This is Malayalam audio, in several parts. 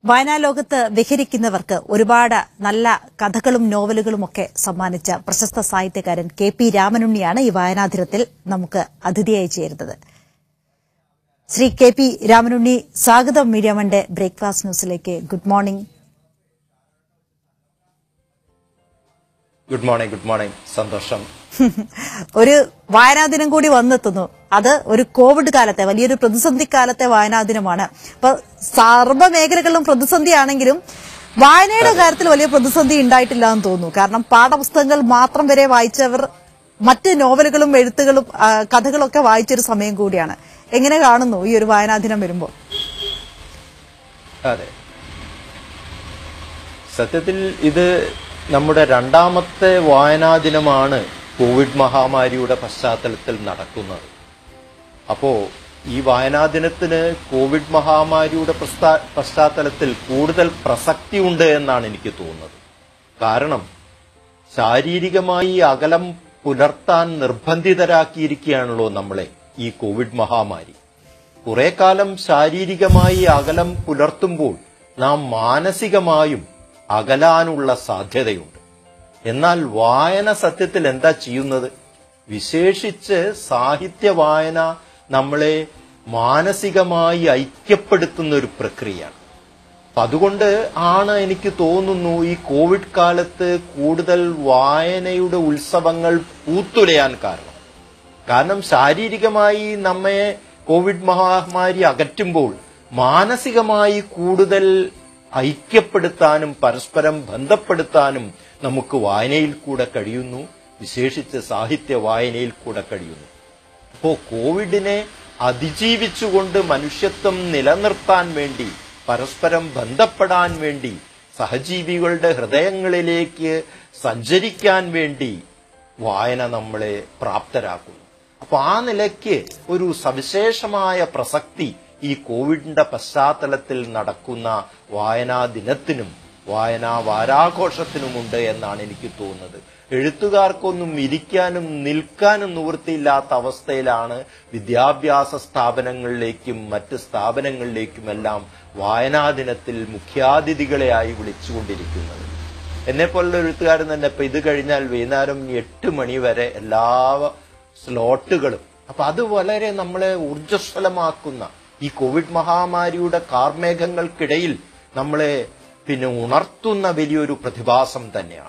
വായനാ ലോകത്ത് വിഹരിക്കുന്നവർക്ക് ഒരുപാട് നല്ല കഥകളും നോവലുകളും ഒക്കെ സമ്മാനിച്ച പ്രശസ്ത സാഹിത്യകാരൻ കെ പി രാമനുണ്ണിയാണ് ഈ വായനാദിനത്തിൽ നമുക്ക് അതിഥിയായി ചേരുന്നത് ശ്രീ കെ പി രാമനുണ്ണി സ്വാഗതം മീഡിയ വണ്ടെ ബ്രേക്ക്ഫാസ്റ്റ് ന്യൂസിലേക്ക് good morning good morning good morning സന്തോഷം ഒരു വായനാ ദിനം കൂടി വന്നെത്തുന്നു അത് ഒരു കോവിഡ് കാലത്തെ വലിയൊരു പ്രതിസന്ധി കാലത്തെ വായനാ ദിനമാണ് അപ്പൊ സർവ്വ മേഖലകളിലും പ്രതിസന്ധിയാണെങ്കിലും വായനയുടെ കാര്യത്തിൽ വലിയ പ്രതിസന്ധി ഉണ്ടായിട്ടില്ല എന്ന് തോന്നുന്നു കാരണം പാഠപുസ്തകങ്ങൾ മാത്രം വരെ വായിച്ചവർ മറ്റ് നോവലുകളും എഴുത്തുകളും ആ, കഥകളൊക്കെ വായിച്ചൊരു സമയം കൂടിയാണ് എങ്ങനെ കാണുന്നു ഈ ഒരു വായനാ ദിനം വരുമ്പോൾ അതെ സത്യത്തിൽ ഇത് നമ്മുടെ രണ്ടാമത്തെ വായനാ ദിനമാണ് കോവിഡ് മഹാമാരിയുടെ പശ്ചാത്തലത്തിൽ നടക്കുന്നത് അപ്പോ ഈ വായനാ ദിനത്തിന് കോവിഡ് മഹാമാരിയുടെ പ്രസ്ഥാ- പശ്ചാത്തലത്തിൽ കൂടുതൽ പ്രസക്തിയുണ്ട് എന്നാണ് എനിക്ക് തോന്നുന്നത് കാരണം ശാരീരികമായി അകലം പുലർത്താൻ നിർബന്ധിതരാക്കിയിരിക്കുകയാണല്ലോ നമ്മളെ ഈ കോവിഡ് മഹാമാരി കുറെ കാലം ശാരീരികമായി അകലം പുലർത്തുമ്പോൾ നാം മാനസികമായും അകലാനുള്ള സാധ്യതയുണ്ട് എന്നാൽ വായന സത്യത്തിൽ എന്താ ചെയ്യുന്നത് വിശേഷിച്ച് സാഹിത്യ വായന നമ്മളെ മാനസികമായി ഐക്യപ്പെടുത്തുന്ന ഒരു പ്രക്രിയയാണ് അപ്പൊ അതുകൊണ്ട് ആണ് എനിക്ക് തോന്നുന്നു ഈ കോവിഡ് കാലത്ത് കൂടുതൽ വായനയുടെ ഉത്സവങ്ങൾ പൂത്തുലയാൻ കാരണം കാരണം ശാരീരികമായി നമ്മെ കോവിഡ് മഹാമാരി അകറ്റുമ്പോൾ മാനസികമായി കൂടുതൽ ഐക്യപ്പെടുത്താനും പരസ്പരം ബന്ധപ്പെടുത്താനും നമുക്ക് വായനയിൽ കൂടെ കഴിയുന്നു വിശേഷിച്ച് സാഹിത്യ വായനയിൽ കൂടെ കഴിയുന്നു അപ്പോ കോവിഡിനെ അതിജീവിച്ചുകൊണ്ട് മനുഷ്യത്വം നിലനിർത്താൻ വേണ്ടി പരസ്പരം ബന്ധപ്പെടാൻ വേണ്ടി സഹജീവികളുടെ ഹൃദയങ്ങളിലേക്ക് സഞ്ചരിക്കാൻ വേണ്ടി വായന നമ്മളെ പ്രാപ്തരാക്കുന്നു അപ്പൊ ആ നിലയ്ക്ക് ഒരു സവിശേഷമായ പ്രസക്തി ഈ കോവിഡിന്റെ പശ്ചാത്തലത്തിൽ നടക്കുന്ന വായനാ ദിനത്തിനും വായനാ വാരാഘോഷത്തിനുമുണ്ട് എന്നാണ് എനിക്ക് തോന്നുന്നത് എഴുത്തുകാർക്കൊന്നും ഇരിക്കാനും നിൽക്കാനും നിവൃത്തിയില്ലാത്ത അവസ്ഥയിലാണ് വിദ്യാഭ്യാസ സ്ഥാപനങ്ങളിലേക്കും മറ്റ് സ്ഥാപനങ്ങളിലേക്കുമെല്ലാം വായനാ ദിനത്തിൽ മുഖ്യാതിഥികളെയായി വിളിച്ചുകൊണ്ടിരിക്കുന്നത് എന്നെ പോലുള്ള എഴുത്തുകാരൻ തന്നെ ഇപ്പൊ ഇത് കഴിഞ്ഞാൽ വൈകുന്നേരം എട്ട് മണി വരെ എല്ലാ സ്ലോട്ടുകളും അപ്പൊ അത് വളരെ നമ്മളെ ഊർജ്ജസ്വലമാക്കുന്ന ഈ കോവിഡ് മഹാമാരിയുടെ കാർമേഘങ്ങൾക്കിടയിൽ നമ്മളെ പിന്നെ ഉണർത്തുന്ന വലിയൊരു പ്രതിഭാസം തന്നെയാണ്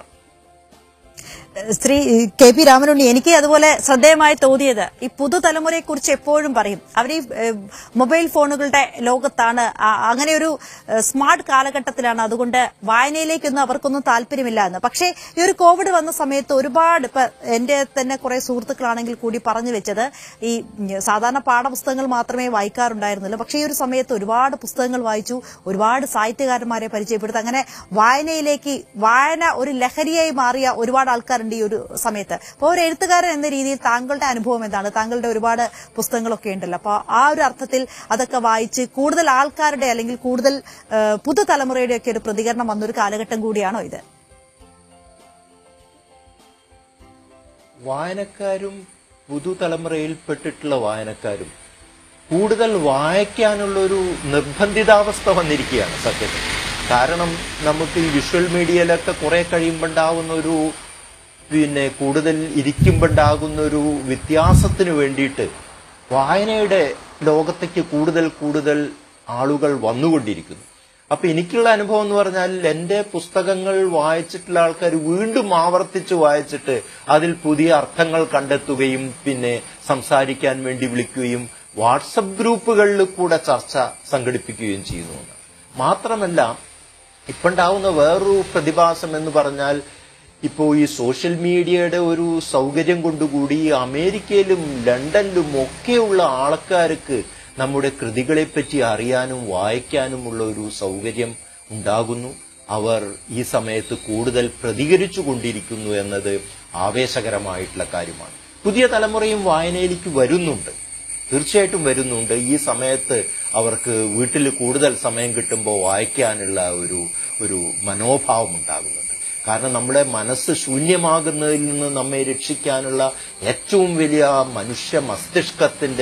ശ്രീ കെ പി രാമനുണ്ണി എനിക്ക് അതുപോലെ ശ്രദ്ധേയമായി തോന്നിയത് ഈ പുതുതലമുറയെ കുറിച്ച് എപ്പോഴും പറയും അവർ ഈ ഏഹ്, മൊബൈൽ ഫോണുകളുടെ ലോകത്താണ് ആ- അങ്ങനെ ഒരു ഏഹ്, സ്മാർട്ട് കാലഘട്ടത്തിലാണ് അതുകൊണ്ട് വായനയിലേക്കൊന്നും അവർക്കൊന്നും താല്പര്യമില്ല എന്ന് പക്ഷേ ഈ ഒരു കോവിഡ് വന്ന സമയത്ത് ഒരുപാട് ഇപ്പൊ എന്റെ തന്നെ കുറെ സുഹൃത്തുക്കളാണെങ്കിൽ കൂടി പറഞ്ഞു വെച്ചത് ഈ ഉം, സാധാരണ പാഠപുസ്തകങ്ങൾ മാത്രമേ വായിക്കാറുണ്ടായിരുന്നുള്ളൂ പക്ഷേ ഈ ഒരു സമയത്ത് ഒരുപാട് പുസ്തകങ്ങൾ വായിച്ചു ഒരുപാട് സാഹിത്യകാരന്മാരെ പരിചയപ്പെടുത്തി അങ്ങനെ വായനയിലേക്ക് വായന ഒരു ലഹരിയായി മാറിയ ഒരുപാട് ആൾക്കാരുണ്ട് ഈ ഒരു സമയത്ത് അപ്പോൾ ഒരു എഴുത്തുകാരൻ എന്ന രീതിയിൽ താങ്കളുടെ അനുഭവം എന്താണ് താങ്കളുടെ ഒരുപാട് പുസ്തകങ്ങളൊക്കെ ഉണ്ടല്ലോ അപ്പോൾ ആ ഒരു അർത്ഥത്തിൽ അതൊക്കെ വായിച്ച് കൂടുതൽ ആൾക്കാരുടെ അല്ലെങ്കിൽ കൂടുതൽ ആ, പുതുതലമുറയുടെ ഒക്കെ ഒരു പ്രതികരണം വന്നൊരു കാലഘട്ടം കൂടിയാണോ ഇത് വായനക്കാരും പുതുതലമുറയിൽപ്പെട്ടിട്ടുള്ള വായനക്കാരും കൂടുതൽ വായിക്കാനുള്ള ഒരു നിർബന്ധിതാവസ്ഥ വന്നിരിക്കുകയാണ് സത്യത്തിൽ കാരണം നമുക്ക് ഈ വിഷ്വൽ മീഡിയയിലൊക്കെ കുറെ കഴിയുമ്പോണ്ടാവുന്ന ഒരു പിന്നെ കൂടുതൽ ഇരിക്കുമ്പോണ്ടാകുന്ന ഒരു വ്യത്യാസത്തിന് വേണ്ടിയിട്ട് വായനയുടെ ലോകത്തേക്ക് കൂടുതൽ കൂടുതൽ ആളുകൾ വന്നുകൊണ്ടിരിക്കുന്നു അപ്പൊ എനിക്കുള്ള അനുഭവം എന്ന് പറഞ്ഞാൽ എന്റെ പുസ്തകങ്ങൾ വായിച്ചിട്ടുള്ള ആൾക്കാർ വീണ്ടും ആവർത്തിച്ച് വായിച്ചിട്ട് അതിൽ പുതിയ അർത്ഥങ്ങൾ കണ്ടെത്തുകയും പിന്നെ സംസാരിക്കാൻ വേണ്ടി വിളിക്കുകയും വാട്സപ്പ് ഗ്രൂപ്പുകളിൽ കൂടെ ചർച്ച സംഘടിപ്പിക്കുകയും ചെയ്യുന്നു എന്ന്. മാത്രമല്ല ഇപ്പുണ്ടാവുന്ന വേറൊരു പ്രതിഭാസം എന്ന് പറഞ്ഞാൽ ഇപ്പോ ഈ സോഷ്യൽ മീഡിയയുടെ ഒരു സൗകര്യം കൊണ്ടുകൂടി അമേരിക്കയിലും ലണ്ടനിലും ഒക്കെയുള്ള ആൾക്കാർക്ക് നമ്മുടെ കൃതികളെപ്പറ്റി അറിയാനും വായിക്കാനുമുള്ള ഒരു സൗകര്യം ഉണ്ടാകുന്നു അവർ ഈ സമയത്ത് കൂടുതൽ പ്രതികരിച്ചു കൊണ്ടിരിക്കുന്നു എന്നത് ആവേശകരമായിട്ടുള്ള കാര്യമാണ് പുതിയ തലമുറയും വായനയിലേക്ക് വരുന്നുണ്ട് തീർച്ചയായിട്ടും വരുന്നുണ്ട് ഈ സമയത്ത് അവർക്ക് വീട്ടിൽ കൂടുതൽ സമയം കിട്ടുമ്പോൾ വായിക്കാനുള്ള ഒരു ഒരു മനോഭാവം ഉണ്ടാകുന്നുണ്ട് കാരണം നമ്മുടെ മനസ്സ് ശൂന്യമാകുന്നതിൽ നിന്ന് നമ്മെ രക്ഷിക്കാനുള്ള ഏറ്റവും വലിയ മനുഷ്യ മസ്തിഷ്കത്തിന്റെ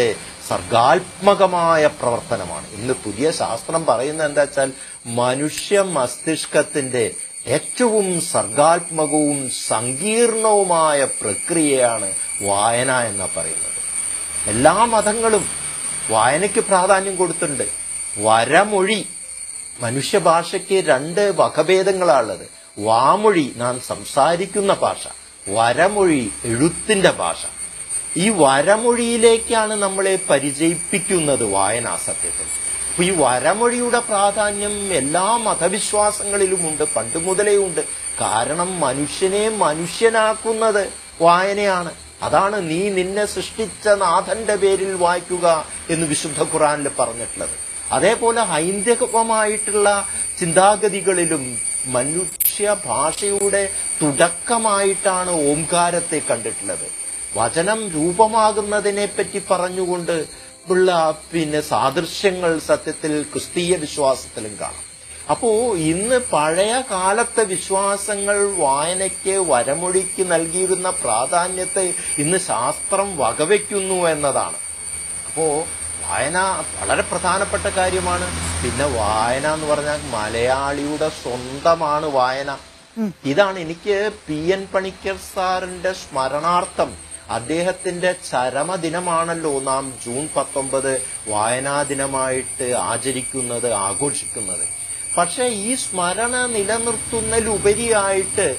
സർഗാത്മകമായ പ്രവർത്തനമാണ് ഇന്ന് പുതിയ ശാസ്ത്രം പറയുന്നത് എന്താ വെച്ചാൽ മനുഷ്യ മസ്തിഷ്കത്തിന്റെ ഏറ്റവും സർഗാത്മകവും സങ്കീർണവുമായ പ്രക്രിയയാണ് വായന എന്ന് പറയുന്നത് എല്ലാ മതങ്ങളും വായനയ്ക്ക് പ്രാധാന്യം കൊടുത്തിട്ടുണ്ട് വരമൊഴി മനുഷ്യഭാഷയ്ക്ക് രണ്ട് വകഭേദങ്ങളാണുള്ളത് വാമൊഴി നാം സംസാരിക്കുന്ന ഭാഷ വരമൊഴി എഴുത്തിന്റെ ഭാഷ ഈ വരമൊഴിയിലേക്കാണ് നമ്മളെ പരിചയിപ്പിക്കുന്നത് വായനാ സത്യത്തിൽ അപ്പൊ ഈ വരമൊഴിയുടെ പ്രാധാന്യം എല്ലാ മതവിശ്വാസങ്ങളിലുമുണ്ട് പണ്ട് മുതലേ ഉണ്ട് കാരണം മനുഷ്യനെ മനുഷ്യനാക്കുന്നത് വായനയാണ് അതാണ് നീ നിന്നെ സൃഷ്ടിച്ച നാഥന്റെ പേരിൽ വായിക്കുക എന്ന് വിശുദ്ധ ഖുറാനിൽ പറഞ്ഞിട്ടുള്ളത് അതേപോലെ ഹൈന്ദവമായിട്ടുള്ള ചിന്താഗതികളിലും മനുഷ്യ ഭാഷയുടെ തുടക്കമായിട്ടാണ് ഓംകാരത്തെ കണ്ടിട്ടുള്ളത് വചനം രൂപമാകുന്നതിനെ പറ്റി പറഞ്ഞുകൊണ്ട് ഉള്ള പിന്നെ സാദൃശ്യങ്ങൾ സത്യത്തിൽ ക്രിസ്തീയ വിശ്വാസത്തിലും കാണാം അപ്പോ ഇന്ന് പഴയ കാലത്തെ വിശ്വാസങ്ങൾ വായനയ്ക്ക് വരമൊഴിക്ക് നൽകിയിരുന്ന പ്രാധാന്യത്തെ ഇന്ന് ശാസ്ത്രം വകവയ്ക്കുന്നു എന്നതാണ് അപ്പോ വായന വളരെ പ്രധാനപ്പെട്ട കാര്യമാണ് പിന്നെ വായന എന്ന് പറഞ്ഞാൽ മലയാളിയുടെ സ്വന്തമാണ് വായന ഇതാണ് എനിക്ക് പി എൻ പണിക്കർ സാറിന്റെ സ്മരണാർത്ഥം അദ്ദേഹത്തിന്റെ ചരമദിനമാണല്ലോ നാം ജൂൺ പത്തൊമ്പത് വായനാ ദിനമായിട്ട് ആചരിക്കുന്നത് ആഘോഷിക്കുന്നത് പക്ഷെ ഈ സ്മരണ നിലനിർത്തുന്നതിലുപരിയായിട്ട്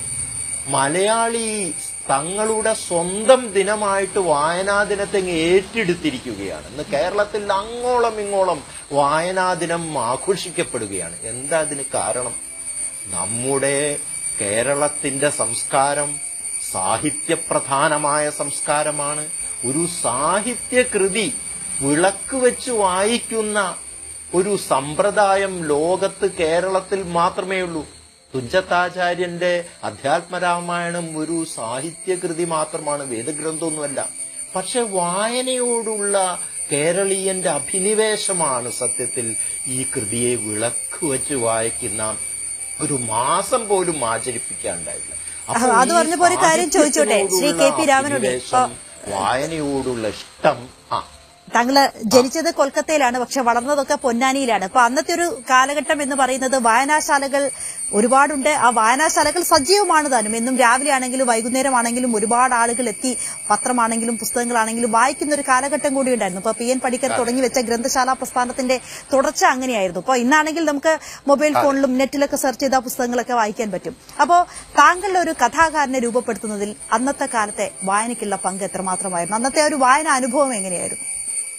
മലയാളി തങ്ങളുടെ സ്വന്തം ദിനമായിട്ട് വായനാ ദിനത്തെ അങ്ങ് ഏറ്റെടുത്തിരിക്കുകയാണ് ഇന്ന് കേരളത്തിൽ അങ്ങോളം ഇങ്ങോളം വായനാ ദിനം ആഘോഷിക്കപ്പെടുകയാണ് എന്താ അതിന് കാരണം നമ്മുടെ കേരളത്തിന്റെ സംസ്കാരം സാഹിത്യപ്രധാനമായ സംസ്കാരമാണ് ഒരു സാഹിത്യകൃതി വിളക്ക് വെച്ച് വായിക്കുന്ന ഒരു സമ്പ്രദായം ലോകത്ത് കേരളത്തിൽ മാത്രമേ ഉള്ളൂ തുഞ്ചത്താചാര്യന്റെ അധ്യാത്മരാമായണം ഒരു സാഹിത്യകൃതി മാത്രമാണ് വേദഗ്രന്ഥമൊന്നുമല്ല പക്ഷെ വായനയോടുള്ള കേരളീയന്റെ അഭിനിവേശമാണ് സത്യത്തിൽ ഈ കൃതിയെ വിളക്ക് വെച്ച് വായിക്കുന്ന ഒരു മാസം പോലും ആചരിപ്പിക്കാണ്ടായില്ല അപ്പോൾ അത് ഈ പറഞ്ഞപ്പോ ഒരു കാര്യം ചോദിച്ചോട്ടെ? ശ്രീ കെ പി രാമനോട് അഭിനിവേശം, വായനയോടുള്ള ഇഷ്ടം ആ താങ്കള് ജനിച്ചത് കൊൽക്കത്തയിലാണ് പക്ഷെ വളർന്നതൊക്കെ പൊന്നാനിയിലാണ് അപ്പൊ അന്നത്തെ ഒരു കാലഘട്ടം എന്ന് പറയുന്നത് വായനാശാലകൾ ഒരുപാടുണ്ട് ആ വായനാശാലകൾ സജീവമാണ് താനും എന്നും രാവിലെ ആണെങ്കിലും വൈകുന്നേരം ആണെങ്കിലും ഒരുപാട് ആളുകൾ എത്തി പത്രമാണെങ്കിലും പുസ്തകങ്ങളാണെങ്കിലും വായിക്കുന്ന ഒരു കാലഘട്ടം കൂടി ഉണ്ടായിരുന്നു ഇപ്പൊ പി എൻ പണിക്കർ തുടങ്ങി വെച്ച ഗ്രന്ഥശാല പ്രസ്ഥാനത്തിന്റെ തുടർച്ച അങ്ങനെയായിരുന്നു അപ്പൊ ഇന്നാണെങ്കിൽ നമുക്ക് മൊബൈൽ ഫോണിലും നെറ്റിലൊക്കെ സെർച്ച് ചെയ്ത പുസ്തകങ്ങളൊക്കെ വായിക്കാൻ പറ്റും അപ്പോ താങ്കളുടെ ഒരു കഥാകാരനെ രൂപപ്പെടുത്തുന്നതിൽ അന്നത്തെ കാലത്തെ വായനയ്ക്കുള്ള പങ്ക് എത്രമാത്രമായിരുന്നു അന്നത്തെ ആ ഒരു വായന അനുഭവം എങ്ങനെയായിരുന്നു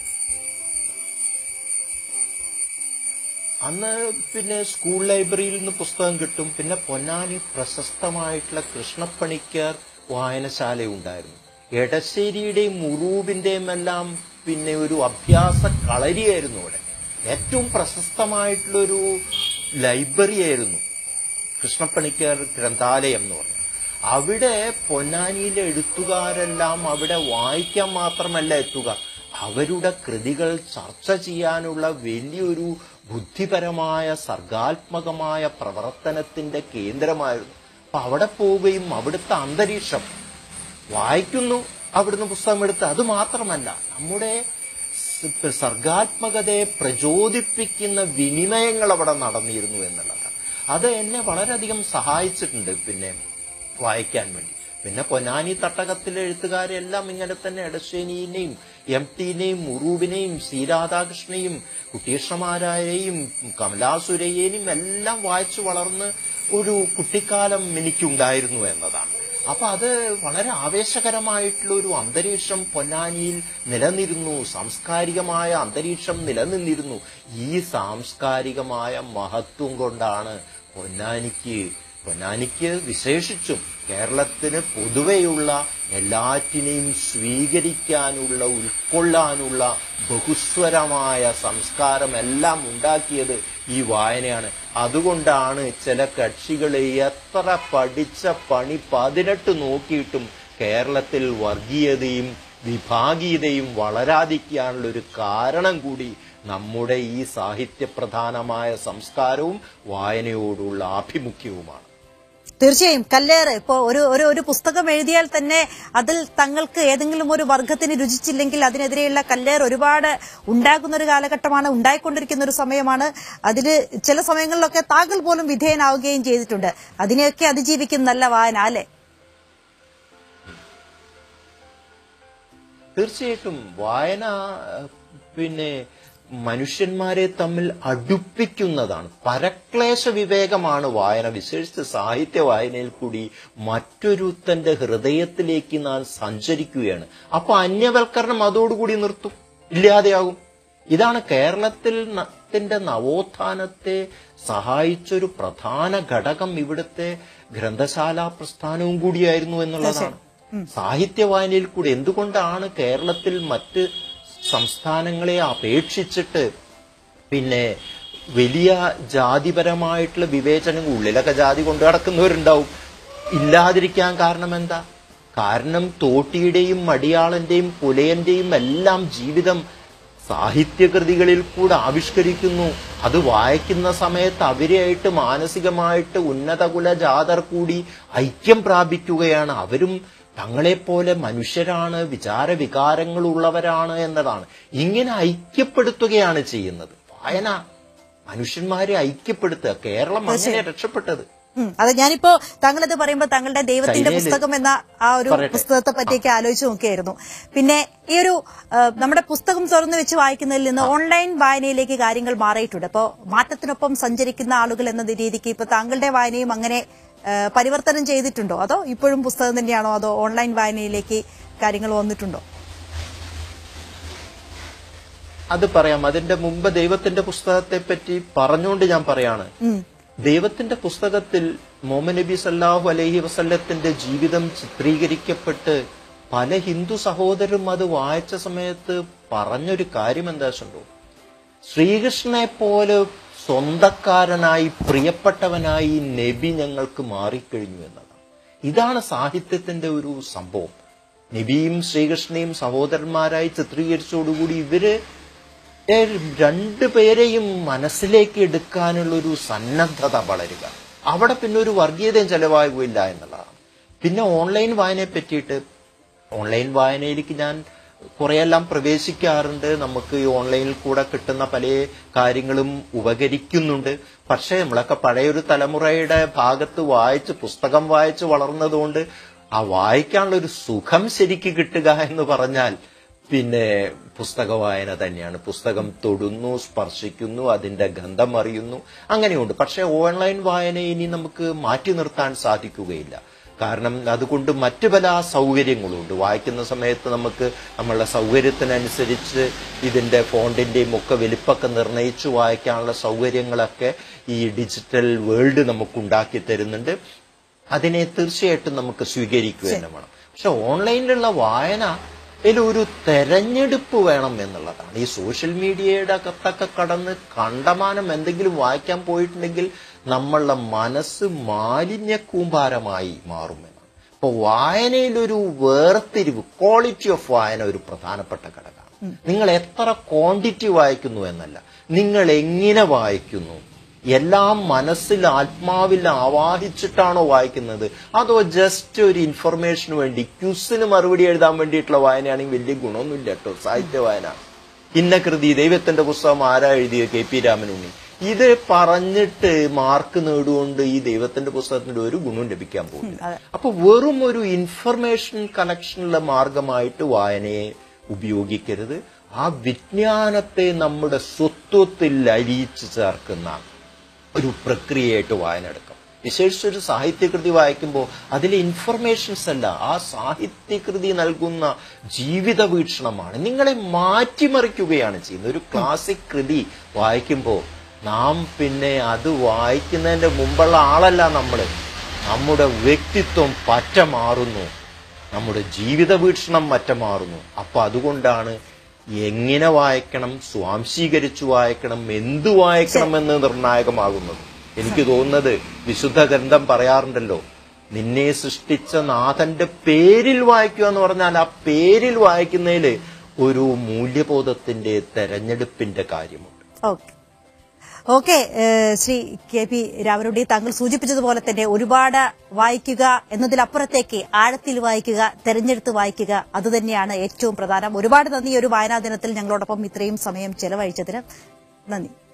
അന്ന് പിന്നെ സ്കൂൾ ലൈബ്രറിയിൽ നിന്ന് പുസ്തകം കിട്ടും പിന്നെ പൊന്നാനി പ്രശസ്തമായിട്ടുള്ള കൃഷ്ണപ്പണിക്കർ വായനശാല ഉണ്ടായിരുന്നു എടശ്ശേരിയുടെയും മുറൂബിന്റെയും എല്ലാം പിന്നെ ഒരു അഭ്യാസ കളരിയായിരുന്നു അവിടെ ഏറ്റവും പ്രശസ്തമായിട്ടുള്ളൊരു ലൈബ്രറി ആയിരുന്നു കൃഷ്ണപ്പണിക്കർ ഗ്രന്ഥാലയം എന്ന് പറഞ്ഞു അവിടെ പൊന്നാനിയിലെ എഴുത്തുകാരെല്ലാം അവിടെ വായിക്കാൻ മാത്രമല്ല എത്തുക അവരുടെ കൃതികൾ ചർച്ച ചെയ്യാനുള്ള വലിയൊരു ബുദ്ധിപരമായ സർഗാത്മകമായ പ്രവർത്തനത്തിന്റെ കേന്ദ്രമായിരുന്നു അപ്പൊ അവിടെ പോവുകയും അവിടുത്തെ അന്തരീക്ഷം വായിക്കുന്നു അവിടുന്ന് പുസ്തകം എടുത്ത് അത് മാത്രമല്ല നമ്മുടെ സ് സർഗാത്മകതയെ പ്രചോദിപ്പിക്കുന്ന വിനിമയങ്ങൾ അവിടെ നടന്നിരുന്നു എന്നുള്ളതാണ് അത് എന്നെ വളരെയധികം സഹായിച്ചിട്ടുണ്ട് പിന്നെ വായിക്കാൻ വേണ്ടി പിന്നെ പൊന്നാനി തട്ടകത്തിലെ എഴുത്തുകാരെല്ലാം ഇങ്ങനെ തന്നെ എടശ്ശേനിയെയും എം ടിനെയും മുറൂബിനെയും സി രാധാകൃഷ്ണനെയും കുട്ടീഷ്ണമാരായെയും കമലാസുരയ്യനെയും എല്ലാം വായിച്ചു വളർന്ന് ഒരു കുട്ടിക്കാലം എനിക്കുണ്ടായിരുന്നു എന്നതാണ് അപ്പൊ അത് വളരെ ആവേശകരമായിട്ടുള്ള ഒരു അന്തരീക്ഷം പൊന്നാനിയിൽ നിലനിരുന്നു സാംസ്കാരികമായ അന്തരീക്ഷം നിലനിന്നിരുന്നു ഈ സാംസ്കാരികമായ മഹത്വം കൊണ്ടാണ് പൊന്നാനിക്ക് പൊന്നാനിക്ക് വിശേഷിച്ചും കേരളത്തിന് പൊതുവെയുള്ള എല്ലാറ്റിനെയും സ്വീകരിക്കാനുള്ള ഉൾക്കൊള്ളാനുള്ള ബഹുസ്വരമായ സംസ്കാരം എല്ലാം ഉണ്ടാക്കിയത് ഈ വായനയാണ് അതുകൊണ്ടാണ് ചില കക്ഷികൾ എത്ര പഠിച്ച പണി പതിനെട്ട് നോക്കിയിട്ടും കേരളത്തിൽ വർഗീയതയും വിഭാഗീയതയും വളരാതിരിക്കാനുള്ള ഒരു കാരണം കൂടി നമ്മുടെ ഈ സാഹിത്യപ്രധാനമായ സംസ്കാരവും വായനയോടുള്ള ആഭിമുഖ്യവുമാണ് തീർച്ചയായും കല്ലേറ് ഇപ്പോ ഒരു ഒരു ഒരു പുസ്തകം എഴുതിയാൽ തന്നെ അതിൽ തങ്ങൾക്ക് ഏതെങ്കിലും ഒരു വർഗത്തിന് രുചിച്ചില്ലെങ്കിൽ അതിനെതിരെയുള്ള കല്ലേറ് ഒരുപാട് ഉണ്ടാകുന്ന ഒരു കാലഘട്ടമാണ് ഉണ്ടായിക്കൊണ്ടിരിക്കുന്ന ഒരു സമയമാണ് അതിൽ ചില സമയങ്ങളിലൊക്കെ താങ്കൾ പോലും വിധേയനാവുകയും ചെയ്തിട്ടുണ്ട് അതിനെയൊക്കെ അതിജീവിക്കും നല്ല വായന അല്ലെ തീർച്ചയായിട്ടും വായന ഏഹ്, പിന്നെ മനുഷ്യന്മാരെ തമ്മിൽ അടുപ്പിക്കുന്നതാണ് പരക്ലേശ വിവേകമാണ് വായന വിശേഷിച്ച് സാഹിത്യ വായനയിൽ കൂടി മറ്റൊരുത്തന്റെ ഹൃദയത്തിലേക്ക് നാം സഞ്ചരിക്കുകയാണ് അപ്പൊ അന്യവൽക്കരണം അതോടുകൂടി നിർത്തും ഇല്ലാതെയാകും ഇതാണ് കേരളത്തിൽ ന- ത്തിന്റെ നവോത്ഥാനത്തെ സഹായിച്ചൊരു പ്രധാന ഘടകം ഇവിടുത്തെ ഗ്രന്ഥശാല പ്രസ്ഥാനവും കൂടിയായിരുന്നു എന്നുള്ളതാണ് സാഹിത്യ വായനയിൽ കൂടി എന്തുകൊണ്ടാണ് കേരളത്തിൽ മറ്റ് സംസ്ഥാനങ്ങളെ അപേക്ഷിച്ചിട്ട് പിന്നെ വലിയ ജാതിപരമായിട്ടുള്ള വിവേചനങ്ങൾ ഉള്ളിലൊക്കെ ജാതി കൊണ്ടു നടക്കുന്നവരുണ്ടാവും ഇല്ലാതിരിക്കാൻ കാരണം എന്താ കാരണം തോട്ടിയുടെയും മടിയാളന്റെയും പുലയന്റെയും എല്ലാം ജീവിതം സാഹിത്യകൃതികളിൽ കൂടെ ആവിഷ്കരിക്കുന്നു അത് വായിക്കുന്ന സമയത്ത് അവരെയായിട്ട് മാനസികമായിട്ട് ഉന്നതകുല ജാതർ കൂടി ഐക്യം പ്രാപിക്കുകയാണ് അവരും തങ്ങളെപ്പോലെ മനുഷ്യരാണ് വിചാര വികാരങ്ങളുള്ളവരാണ് എന്നതാണ് ഇങ്ങനെ ഐക്യപ്പെടുത്തുകയാണ് ചെയ്യുന്നത് വായന മനുഷ്യന്മാരെ ഐക്യപ്പെടുത്തുക കേരളം അങ്ങനെ രക്ഷപ്പെട്ടത് ഉം. അത് ഞാനിപ്പോ താങ്കളത് പറയുമ്പോൾ താങ്കളുടെ ദൈവത്തിന്റെ ചൈനയില് പുസ്തകം എന്ന ആ ഒരു പറയട്ടെ. പുസ്തകത്തെ പറ്റിയൊക്കെ ആലോചിച്ച് നോക്കിയായിരുന്നു പിന്നെ ഈ ഒരു ആ, നമ്മുടെ പുസ്തകം തുറന്നു വെച്ച് വായിക്കുന്നതിൽ നിന്ന് ഓൺലൈൻ വായനയിലേക്ക് കാര്യങ്ങൾ മാറിയിട്ടുണ്ട് അപ്പോൾ മാറ്റത്തിനൊപ്പം സഞ്ചരിക്കുന്ന ആളുകൾ എന്ന രീതിക്ക് ഇപ്പൊ താങ്കളുടെ വായനയും അങ്ങനെ ആ, പരിവർത്തനം ചെയ്തിട്ടുണ്ടോ അതോ ഇപ്പോഴും പുസ്തകം തന്നെയാണോ അതോ ഓൺലൈൻ വായനയിലേക്ക് കാര്യങ്ങൾ വന്നിട്ടുണ്ടോ അത് പറയാം അതിന്റെ മുമ്പ് ദൈവത്തിന്റെ പുസ്തകത്തെ പറ്റി പറഞ്ഞുകൊണ്ട് ഞാൻ പറയാണ് ദൈവത്തിന്റെ പുസ്തകത്തിൽ മോമൻ നബി സല്ലാഹു അലൈഹി വസല്ലത്തിന്റെ ജീവിതം ചിത്രീകരിക്കപ്പെട്ട് പല ഹിന്ദു സഹോദരരും അത് വായിച്ച സമയത്ത് പറഞ്ഞൊരു കാര്യം എന്താ വെച്ചുണ്ടോ ശ്രീകൃഷ്ണനെ പോലെ സ്വന്തക്കാരനായി പ്രിയപ്പെട്ടവനായി നബി ഞങ്ങൾക്ക് മാറിക്കഴിഞ്ഞു എന്നതാണ് ഇതാണ് സാഹിത്യത്തിന്റെ ഒരു സംഭവം നബിയും ശ്രീകൃഷ്ണനെയും സഹോദരന്മാരായി ചിത്രീകരിച്ചതോടുകൂടി ഇവര് ഏ, രണ്ടുപേരെയും മനസ്സിലേക്ക് എടുക്കാനുള്ള ഒരു സന്നദ്ധത വളരുക അവിടെ പിന്നെ ഒരു വർഗീയതയും ചെലവാകുകയില്ല എന്നുള്ളതാണ് പിന്നെ ഓൺലൈൻ വായനയെ പറ്റിയിട്ട് ഓൺലൈൻ വായനയിലേക്ക് ഞാൻ കുറെയെല്ലാം പ്രവേശിക്കാറുണ്ട് നമുക്ക് ഈ ഓൺലൈനിൽ കൂടെ കിട്ടുന്ന പല കാര്യങ്ങളും ഉപകരിക്കുന്നുണ്ട് പക്ഷേ നമ്മളൊക്കെ പഴയൊരു തലമുറയുടെ ഭാഗത്ത് വായിച്ച് പുസ്തകം വായിച്ച് വളർന്നതുകൊണ്ട് ആ വായിക്കാനുള്ള ഒരു സുഖം ശരിക്ക് കിട്ടുക എന്ന് പറഞ്ഞാൽ പിന്നെ പുസ്തക വായന തന്നെയാണ് പുസ്തകം തൊടുന്നു സ്പർശിക്കുന്നു അതിന്റെ ഗന്ധം അറിയുന്നു അങ്ങനെയുണ്ട് പക്ഷെ ഓൺലൈൻ വായന ഇനി നമുക്ക് മാറ്റി നിർത്താൻ സാധിക്കുകയില്ല കാരണം അതുകൊണ്ട് മറ്റു പല സൗകര്യങ്ങളുണ്ട് വായിക്കുന്ന സമയത്ത് നമുക്ക് നമ്മളുടെ സൗകര്യത്തിനനുസരിച്ച് ഇതിന്റെ ഫോണ്ടിന്റെയും ഒക്കെ വലിപ്പൊക്കെ നിർണയിച്ചു വായിക്കാനുള്ള സൗകര്യങ്ങളൊക്കെ ഈ ഡിജിറ്റൽ വേൾഡ് നമുക്ക് ഉണ്ടാക്കി തരുന്നുണ്ട് അതിനെ തീർച്ചയായിട്ടും നമുക്ക് സ്വീകരിക്കുക തന്നെ വേണം പക്ഷെ ഓൺലൈനിലുള്ള വായന ഒരു തെരഞ്ഞെടുപ്പ് വേണം എന്നുള്ളതാണ് ഈ സോഷ്യൽ മീഡിയയുടെ അകത്തൊക്കെ കടന്ന് കണ്ടമാനം എന്തെങ്കിലും വായിക്കാൻ പോയിട്ടുണ്ടെങ്കിൽ നമ്മളുടെ മനസ്സ് മാലിന്യ കൂമ്പാരമായി മാറുമെന്നാണ് അപ്പൊ വായനയിലൊരു വേർതിരിവ് ക്വാളിറ്റി ഓഫ് വായന ഒരു പ്രധാനപ്പെട്ട ഘടകമാണ് നിങ്ങൾ എത്ര ക്വാണ്ടിറ്റി വായിക്കുന്നു എന്നല്ല നിങ്ങൾ എങ്ങനെ വായിക്കുന്നു എല്ലാം മനസ്സിൽ ആത്മാവിൽ ആവാഹിച്ചിട്ടാണോ വായിക്കുന്നത് അതോ ജസ്റ്റ് ഒരു ഇൻഫർമേഷന് വേണ്ടി ക്യൂസിന് മറുപടി എഴുതാൻ വേണ്ടിയിട്ടുള്ള വായനയാണെങ്കിൽ വലിയ ഗുണമൊന്നുമില്ല കേട്ടോ സാഹിത്യ വായന ഇന്ന കൃതി ദൈവത്തിന്റെ പുസ്തകം ആരാ എഴുതിയത് കെ പി രാമനുണ്ണി ഇത് പറഞ്ഞിട്ട് മാർക്ക് നേടുകൊണ്ട് ഈ ദൈവത്തിന്റെ പുസ്തകത്തിന്റെ ഒരു ഗുണവും ലഭിക്കാൻ പോകുന്നില്ല അതെ. അപ്പൊ വെറും ഒരു ഇൻഫർമേഷൻ കളക്ഷനുള്ള മാർഗമായിട്ട് വായനയെ ഉപയോഗിക്കരുത് ആ വിജ്ഞാനത്തെ നമ്മുടെ സ്വത്വത്തിൽ അലിയിച്ചു ചേർക്കുന്ന ഒരു പ്രക്രിയയായിട്ട് വായന എടുക്കാം വിശേഷിച്ചൊരു സാഹിത്യകൃതി വായിക്കുമ്പോൾ അതിലെ ഇൻഫർമേഷൻസ് അല്ല ആ സാഹിത്യകൃതി നൽകുന്ന ജീവിത വീക്ഷണമാണ് നിങ്ങളെ മാറ്റിമറിക്കുകയാണ് ചെയ്യുന്നത് ഒരു ക്ലാസിക് കൃതി വായിക്കുമ്പോൾ നാം പിന്നെ അത് വായിക്കുന്നതിന്റെ മുമ്പുള്ള ആളല്ല നമ്മൾ നമ്മുടെ വ്യക്തിത്വം പറ്റ മാറുന്നു നമ്മുടെ ജീവിത വീക്ഷണം മറ്റ മാറുന്നു അപ്പൊ അതുകൊണ്ടാണ് എങ്ങനെ വായിക്കണം സ്വാംശീകരിച്ചു വായിക്കണം എന്തു വായിക്കണം എന്ന് നിർണായകമാകുന്നത് എനിക്ക് തോന്നുന്നത് വിശുദ്ധ ഗ്രന്ഥം പറയാറുണ്ടല്ലോ നിന്നെ സൃഷ്ടിച്ച നാഥന്റെ പേരിൽ വായിക്കുക എന്ന് പറഞ്ഞാൽ ആ പേരിൽ വായിക്കുന്നതിൽ ഒരു മൂല്യബോധത്തിന്റെ തെരഞ്ഞെടുപ്പിന്റെ കാര്യമുണ്ട് ഓക്കെ ഓക്കെ ഏഹ്, ശ്രീ കെ പി രാമനുണ്ടി താങ്കൾ സൂചിപ്പിച്ചതുപോലെ തന്നെ ഒരുപാട് വായിക്കുക എന്നതിലപ്പുറത്തേക്ക് ആഴത്തിൽ വായിക്കുക തെരഞ്ഞെടുത്ത് വായിക്കുക അതുതന്നെയാണ് ഏറ്റവും പ്രധാനം ഒരുപാട് നന്ദി ഈ ഒരു വായനാ ദിനത്തിൽ ഞങ്ങളോടൊപ്പം ഇത്രയും സമയം ചെലവഴിച്ചതിന് നന്ദി